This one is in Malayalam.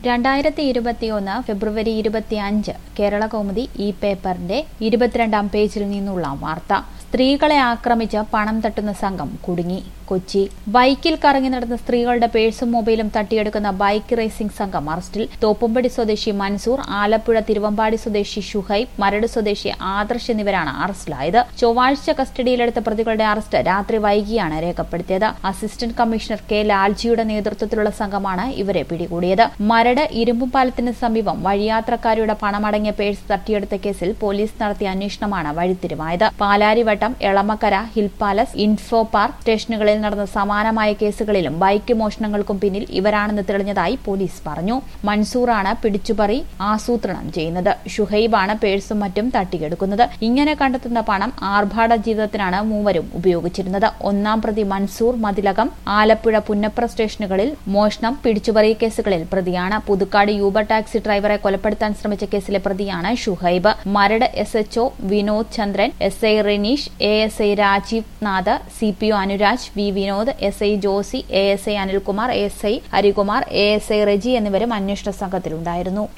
രണ്ടായിരത്തി ഇരുപത്തിയൊന്ന് ഫെബ്രുവരി ഇരുപത്തിയഞ്ച് കേരള കൗമുദി ഈ പേപ്പറിന്റെ ഇരുപത്തിരണ്ടാം പേജിൽ നിന്നുള്ള വാർത്ത സ്ത്രീകളെ ആക്രമിച്ച് പണം തട്ടുന്ന സംഘം കുടുങ്ങി കൊച്ചി ബൈക്കിൽ കറങ്ങി നടന്ന സ്ത്രീകളുടെ പേഴ്സും മൊബൈലും തട്ടിയെടുക്കുന്ന ബൈക്ക് റേസിംഗ് സംഘം അറസ്റ്റിൽ തോപ്പുംപടി സ്വദേശി മൻസൂർ ആലപ്പുഴ തിരുവമ്പാടി സ്വദേശി ഷുഹൈബ് മരട് സ്വദേശി ആദർശ് എന്നിവരാണ് അറസ്റ്റിലായത് ചൊവ്വാഴ്ച കസ്റ്റഡിയിലെടുത്ത പ്രതികളുടെ അറസ്റ്റ് രാത്രി വൈകിയാണ് രേഖപ്പെടുത്തിയത് അസിസ്റ്റന്റ് കമ്മീഷണർ കെ ലാൽജിയുടെ നേതൃത്വത്തിലുള്ള സംഘമാണ് ഇവരെ പിടികൂടിയത് മരട് ഇരുമ്പുപാലത്തിന് സമീപം വഴിയാത്രക്കാരുടെ പണമടങ്ങിയ പേഴ്സ് തട്ടിയെടുത്ത കേസിൽ പോലീസ് നടത്തിയ അന്വേഷണമാണ് വഴിത്തിരിവായത് Palarivattom Elamakkara hill palace info park സ്റ്റേഷനുകളിൽ നടന്ന സമാനമായ കേസുകളിലും ബൈക്ക് മോഷണങ്ങൾക്കും പിന്നിൽ ഇവരാണെന്ന് തെളിഞ്ഞതായി പോലീസ് പറഞ്ഞു മൻസൂറാണ് പിടിച്ചുപറി ആസൂത്രണം ചെയ്യുന്നത് ഷുഹൈബാണ് പേഴ്സും മറ്റും തട്ടിയെടുക്കുന്നത് ഇങ്ങനെ കണ്ടെത്തുന്ന പണം ആർഭാട ജീവിതത്തിനാണ് മൂവരും ഉപയോഗിച്ചിരുന്നത് ഒന്നാം പ്രതി മൻസൂർ മതിലകം ആലപ്പുഴ പുന്നപ്ര സ്റ്റേഷനുകളിൽ മോഷണം പിടിച്ചുപറി കേസുകളിൽ പ്രതിയാണ് പുതുക്കാട് യൂബർ ടാക്സി ഡ്രൈവറെ കൊലപ്പെടുത്താൻ ശ്രമിച്ച കേസിലെ പ്രതിയാണ് Shuhaib Maradu S H O Vinod Chandran S I Rineesh A S I Rajeev Nath C P O Anuraj V Vinod S I Josy A S I Anilkumar A S I Harikumar A S I Reji എന്നിവരും അന്വേഷണ സംഘത്തിലുണ്ടായിരുന്നു